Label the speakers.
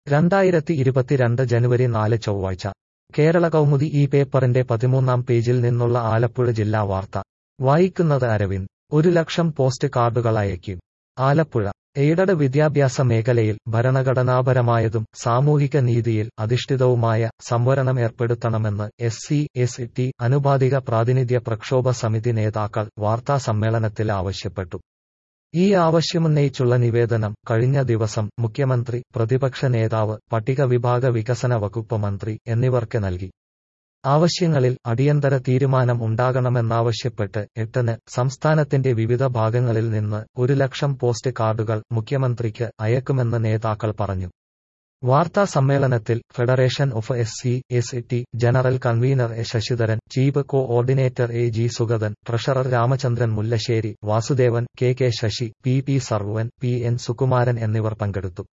Speaker 1: രണ്ടായിരത്തി ഇരുപത്തിരണ്ട് ജനുവരി നാല് ചൊവ്വാഴ്ച കേരള കൗമുദി ഈ പേപ്പറിന്റെ പതിമൂന്നാം പേജിൽ നിന്നുള്ള ആലപ്പുഴ ജില്ലാ വാർത്ത വായിക്കുന്നത് അരവിന്ദ് ഒരു ലക്ഷം പോസ്റ്റ് കാർഡുകൾ അയക്കും ആലപ്പുഴ എയ്ഡഡ് വിദ്യാഭ്യാസ മേഖലയിൽ ഭരണഘടനാപരമായതും സാമൂഹിക നീതിയിൽ അധിഷ്ഠിതവുമായ സംവരണം ഏർപ്പെടുത്തണമെന്ന് എസ് സി എസ് ടി അനുപാതിക പ്രാതിനിധ്യ പ്രക്ഷോഭ സമിതി നേതാക്കൾ വാർത്താ സമ്മേളനത്തിൽ ആവശ്യപ്പെട്ടു ഈ ആവശ്യമുന്നയിച്ചുള്ള നിവേദനം കഴിഞ്ഞ ദിവസം മുഖ്യമന്ത്രി പ്രതിപക്ഷ നേതാവ് പട്ടികവിഭാഗ വികസന വകുപ്പ് മന്ത്രി എന്നിവർക്ക് നൽകി ആവശ്യങ്ങളിൽ അടിയന്തര തീരുമാനം ഉണ്ടാകണമെന്നാവശ്യപ്പെട്ട് എട്ടിന് സംസ്ഥാനത്തിന്റെ വിവിധ ഭാഗങ്ങളിൽ നിന്ന് ഒരു ലക്ഷം പോസ്റ്റ് കാർഡുകൾ മുഖ്യമന്ത്രിക്ക് അയക്കുമെന്ന് നേതാക്കൾ പറഞ്ഞു വാർത്താ സമ്മേളനത്തിൽ federation of S C S T general convener A Sasidharan chief coordinator A G Sugathan treasurer Ramachandran Mullassery Vasudevan K K Sasi P P Sarvan P N Sukumaran എന്നിവർ പങ്കെടുത്തു